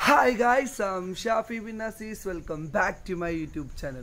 Hi guys, I'm Shafi bin Aziz. Welcome back to my YouTube channel.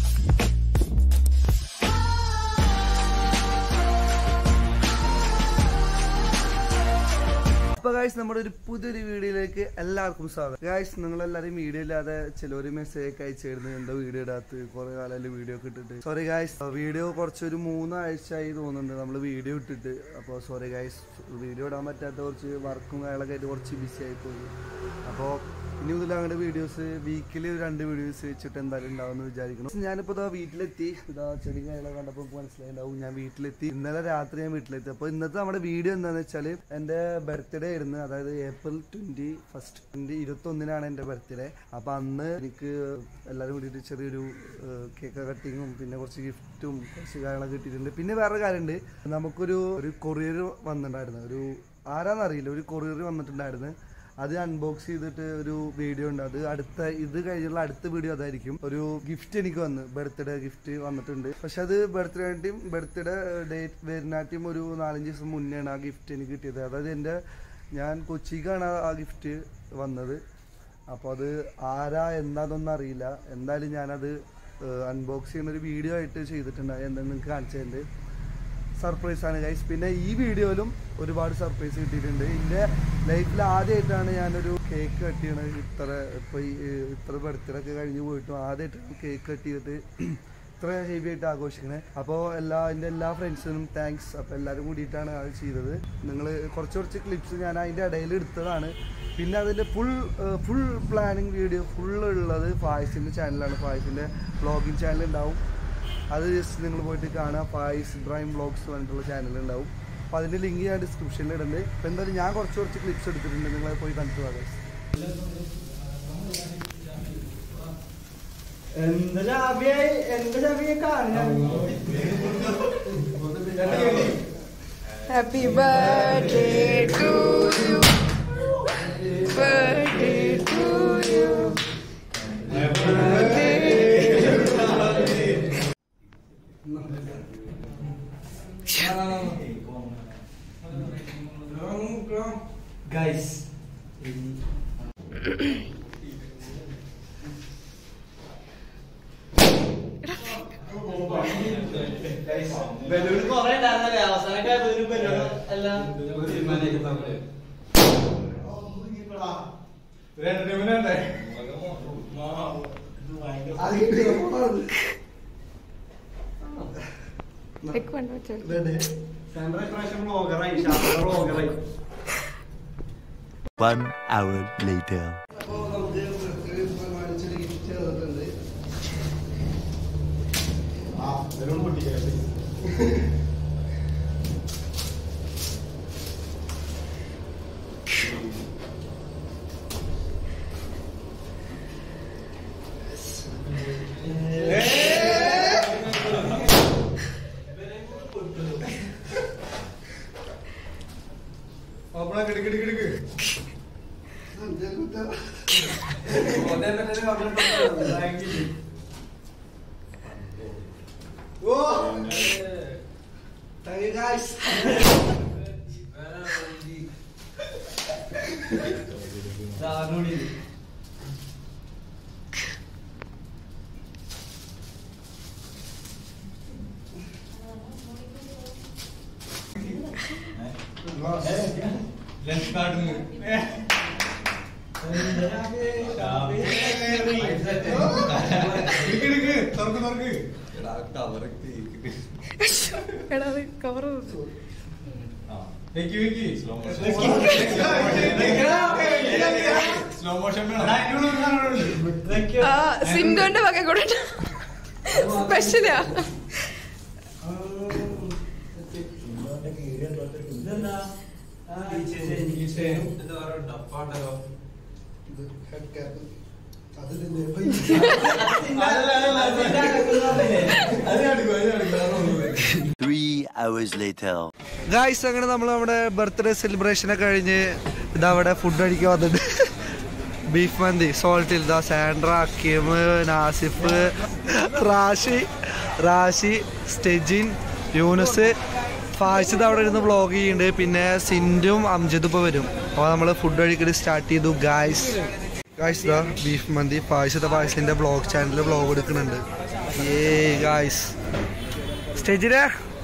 അപ്പൊ guys നമ്മുടെ ഒരു പുതിയൊരു വീഡിയോയിലേക്ക് എല്ലാവർക്കും സ്വാഗതം ഗായ്സ് നിങ്ങൾ എല്ലാവരും വീഡിയോ ഇല്ലാതെ ചിലവര് മെസ്സേജ് ഒക്കെ അയച്ചിരുന്നു എന്താ വീഡിയോ ഇടാത്ത കുറെ കാലം വീഡിയോ ഒക്കെ ഇട്ടിട്ട് സോറി ഗായ്സ് വീഡിയോ കുറച്ചൊരു മൂന്നാഴ്ച ആയി തോന്നുന്നുണ്ട് നമ്മൾ വീഡിയോ ഇട്ടിട്ട് അപ്പോൾ സോറി ഗായ്സ് വീഡിയോ ഇടാൻ പറ്റാത്ത കുറച്ച് വർക്കും കാര്യങ്ങളൊക്കെ ആയിട്ട് കുറച്ച് ബിസി ആയിപ്പോയി അപ്പോൾ ഇനി മുതൽ അങ്ങോട്ട് വീഡിയോസ് വീക്കിലി രണ്ട് വീഡിയോസ് വെച്ചിട്ട് എന്തായാലും ഉണ്ടാവുമെന്ന് വിചാരിക്കണം ഞാനിപ്പോൾ ഇതാ വീട്ടിലെത്തി ഇതാ ചെടി കാര്യങ്ങളൊക്കെ കണ്ടപ്പോൾ നമുക്ക് മനസ്സിലായിട്ടുണ്ടാവും ഞാൻ വീട്ടിലെത്തി ഇന്നലെ രാത്രി ഞാൻ വീട്ടിലെത്തി അപ്പോൾ ഇന്നത്തെ നമ്മുടെ വീഡിയോ എന്താണെന്ന് വെച്ചാൽ എൻ്റെ ബർത്ത്ഡേ ആയിരുന്നു അതായത് ഏപ്രിൽ ട്വൻറ്റി ഫസ്റ്റ് ട്വൻറ്റി ഇരുപത്തൊന്നിനാണ് എൻ്റെ ബർത്ത്ഡേ അപ്പോൾ അന്ന് എനിക്ക് എല്ലാവരും കൂടിയിട്ട് ചെറിയൊരു കേക്ക് കട്ടിങ്ങും പിന്നെ കുറച്ച് ഗിഫ്റ്റും കുറച്ച് കാര്യങ്ങളൊക്കെ കിട്ടിയിട്ടുണ്ട് പിന്നെ വേറെ കാര്യമുണ്ട് നമുക്കൊരു ഒരു കൊറിയർ വന്നിട്ടുണ്ടായിരുന്നു ഒരു ആരാന്നറിയില്ല ഒരു കൊറിയർ വന്നിട്ടുണ്ടായിരുന്നു അത് അൺബോക്സ് ചെയ്തിട്ട് ഒരു വീഡിയോ ഉണ്ട് അത് അടുത്ത ഇത് കഴിഞ്ഞുള്ള അടുത്ത വീഡിയോ അതായിരിക്കും ഒരു ഗിഫ്റ്റ് എനിക്ക് വന്നു ബർത്ത്ഡേ ഗിഫ്റ്റ് വന്നിട്ടുണ്ട് പക്ഷെ അത് ബർത്ത്ഡേ ബർത്ത്ഡേ ഡേറ്റ് വരുന്നാട്ടിയും ഒരു നാലഞ്ച് ദിവസം മുന്നെയാണ് ആ ഗിഫ്റ്റ് എനിക്ക് കിട്ടിയത് അതായത് എൻ്റെ ഞാൻ കൊച്ചിക്കാണ് ആ ഗിഫ്റ്റ് വന്നത് അപ്പോൾ അത് ആരാ എന്താണെന്നൊന്നും അറിയില്ല എന്തായാലും ഞാനത് അൺബോക്സ് ചെയ്യുന്ന ഒരു വീഡിയോ ആയിട്ട് ചെയ്തിട്ടുണ്ട് എന്താണെന്ന് നിങ്ങൾക്ക് കാണിച്ചതിൻ്റെ സർപ്രൈസ് ആണ് ഗൈസ് പിന്നെ ഈ വീഡിയോയിലും ഒരുപാട് സർപ്രൈസ് കിട്ടിയിട്ടുണ്ട് എൻ്റെ ലൈഫിൽ ആദ്യമായിട്ടാണ് ഞാനൊരു കേക്ക് കട്ട് ചെയ്യണത് ഇത്ര ഇപ്പോൾ ഈ ഇത്ര ബർത്ത്ഡേ ഒക്കെ കഴിഞ്ഞ് പോയിട്ടും ആദ്യമായിട്ടാണ് കേക്ക് കട്ട് ചെയ്തിട്ട് ഇത്ര ഹെവി ആയിട്ട് ആഘോഷിക്കണേ അപ്പോൾ എല്ലാ എൻ്റെ എല്ലാ ഫ്രണ്ട്സിനും താങ്ക്സ് അപ്പോൾ എല്ലാവരും കൂടിയിട്ടാണ് അത് ചെയ്തത് നിങ്ങൾ കുറച്ച് കുറച്ച് ക്ലിപ്സ് ഞാൻ അതിൻ്റെ ഇടയിൽ എടുത്തതാണ് പിന്നെ അതിൻ്റെ full full planning video full ഉള്ളത് ഫായ്സിൻ്റെ ചാനലാണ് ഫായ്സിൻ്റെ വ്ളോഗിങ് ചാനൽ ഉണ്ടാവും അത് ജസ്റ്റ് നിങ്ങൾ പോയിട്ട് കാണുക ഫായിസ് ഇബ്രാഹിം ബ്ലോഗ്സ് പറഞ്ഞിട്ടുള്ള ചാനൽ ഉണ്ടാവും അപ്പോൾ അതിൻ്റെ ലിങ്ക് ഞാൻ ഡിസ്ക്രിപ്ഷനിൽ ഇടുന്നുണ്ട് അപ്പോൾ എന്തായാലും ഞാൻ കുറച്ച് കുറച്ച് ക്ലിപ്സ് എടുത്തിട്ടുണ്ട് നിങ്ങൾ പോയി കണ്ടിട്ട് വാ guys. എന്താ ചാവിയായി എന്താ ചാവിയെ കാണാൻ Happy birthday to you. Birthday to you. Guys balloon കൊറേ ഉണ്ടായിരുന്നല്ലേ അവസാനമൊക്കെ ബലൂൺ ബലൂൺ എല്ലാം Pick one, which one? Sandra ഇപ്രാവശ്യം വ്ളോഗറായി ഷാഫ വ്ളോഗറായി One hour later. അപ്പോൾ നമുക്ക് birthday പ്രമാണിച്ചൊരു gift തന്നിട്ടുണ്ട്. Thank you guys. എടാ അത് കവർ ആ സിൻഡോന്റെ വക കൂടെ സ്പെഷ്യലാ Three hours later. ഗായ്സ് അങ്ങനെ നമ്മൾ നമ്മുടെ ബർത്ത്ഡേ സെലിബ്രേഷൻ ഒക്കെ കഴിഞ്ഞ് ഇതാ അവിടെ ഫുഡ് അടിക്കാൻ വന്നിട്ട് ബീഫ് മന്തി സോൾട്ടിൽ ഇതാ സാൻഡ്ര അക്കീം നാസിഫ് റാഷി റാഷി സ്റ്റെജിൻ യൂനസ് ഫാഷിദ് അവിടെ ഇരുന്ന് വ്ളോഗ് ചെയ്യുന്നുണ്ട് പിന്നെ സിൻഡും അംജദും ഇപ്പോൾ വരും അപ്പോൾ നമ്മൾ ഫുഡ് കഴിക്കൽ സ്റ്റാർട്ട് ചെയ്തു ഗായ്സ് ഗായ്സ് ദാ ബീഫ് മന്തി പായസത്തെ പായസത്തിന്റെ ബ്ലോഗ് ചാനലിൽ ബ്ലോഗ് എടുക്കുന്നുണ്ട് ഏ ഗായ്സ് സ്റ്റേജിലെ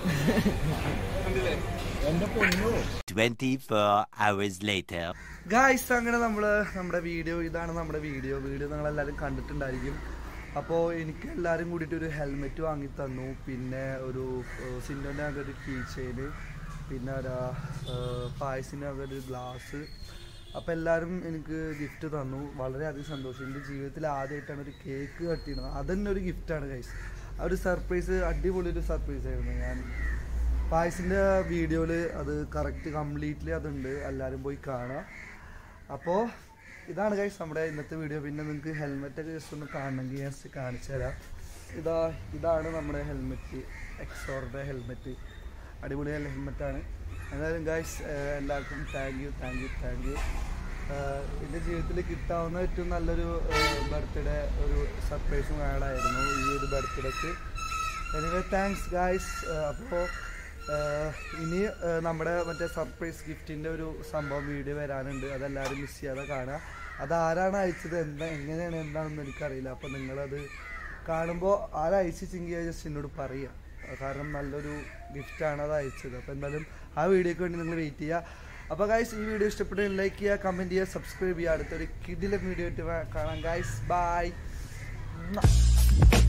24 hours later. ഗായ്സ് അങ്ങനെ നമ്മള് നമ്മുടെ വീഡിയോ ഇതാണ് നമ്മുടെ വീഡിയോ വീഡിയോ നിങ്ങൾ എല്ലാവരും കണ്ടിട്ടുണ്ടായിരിക്കും അപ്പോൾ എനിക്ക് എല്ലാവരും കൂടിയിട്ട് ഒരു ഹെൽമെറ്റ് വാങ്ങി തന്നു പിന്നെ ഒരു സിൻഡോൻ്റെ ആകെ ഒരു കീ ചെയിന് പിന്നെ ഒരു പായസിൻ്റെ ആകെ ഒരു ഗ്ലാസ് അപ്പോൾ എല്ലാവരും എനിക്ക് ഗിഫ്റ്റ് തന്നു വളരെയധികം സന്തോഷം എൻ്റെ ജീവിതത്തിൽ ആദ്യമായിട്ടാണ് ഒരു കേക്ക് കട്ടിയിരുന്നത് അതന്നെ ഒരു ഗിഫ്റ്റാണ് ഗൈസ് ആ ഒരു സർപ്രൈസ് അടിപൊളി ഒരു സർപ്രൈസ് ആയിരുന്നു ഞാൻ പായസിൻ്റെ വീഡിയോയിൽ അത് കറക്റ്റ് കംപ്ലീറ്റ്ലി അതുണ്ട് എല്ലാവരും പോയി കാണാം അപ്പോൾ ഇതാണ് ഗൈസ് നമ്മുടെ ഇന്നത്തെ വീഡിയോ പിന്നെ നിങ്ങൾക്ക് ഹെൽമെറ്റ് ഒക്കെ ജസ്റ്റ് ഒന്ന് കാണണമെങ്കിൽ ഞാൻ just കാണിച്ചു തരാം ഇതാ ഇതാണ് നമ്മുടെ ഹെൽമെറ്റ് എക്സോറിൻ്റെ ഹെൽമെറ്റ് അടിപൊളി ഹെൽമെറ്റാണ് എന്തായാലും ഗൈസ് എല്ലാവർക്കും thank you thank you thank you എൻ്റെ ജീവിതത്തിൽ കിട്ടാവുന്ന ഏറ്റവും നല്ലൊരു ബർത്ത്ഡേ ഒരു സർപ്രൈസും ആളായിരുന്നു ഈ ഒരു ബർത്ത്ഡേക്ക് എനിവേ താങ്ക്സ് ഗായ്സ് അപ്പോൾ ഇനി ഏഹ്, നമ്മുടെ മറ്റേ സർപ്രൈസ് ഗിഫ്റ്റിൻ്റെ ഒരു സംഭവം വീഡിയോ വരാനുണ്ട് അതെല്ലാവരും മിസ് ചെയ്യാതെ കാണുക അതാരാണ് അയച്ചത് എന്താ എങ്ങനെയാണ് എന്താണെന്ന് എനിക്കറിയില്ല അപ്പോൾ നിങ്ങളത് കാണുമ്പോൾ ആരാ അയച്ചിച്ചെങ്കിൽ ജസ്റ്റ് എന്നോട് പറയുക കാരണം നല്ലൊരു ഗിഫ്റ്റാണ് അത് അയച്ചത് അപ്പോൾ എന്തായാലും ആ വീഡിയോക്ക് വേണ്ടി നിങ്ങൾ വെയിറ്റ് ചെയ്യുക അപ്പോൾ ഗൈസ് ഈ വീഡിയോ ഇഷ്ടപ്പെട്ടെങ്കിൽ ലൈക്ക് ചെയ്യുക കമൻറ്റ് ചെയ്യുക സബ്സ്ക്രൈബ് ചെയ്യുക അടുത്തൊരു കിടിലൻ വീഡിയോ ആയിട്ട് കാണാം ഗൈസ് ബൈ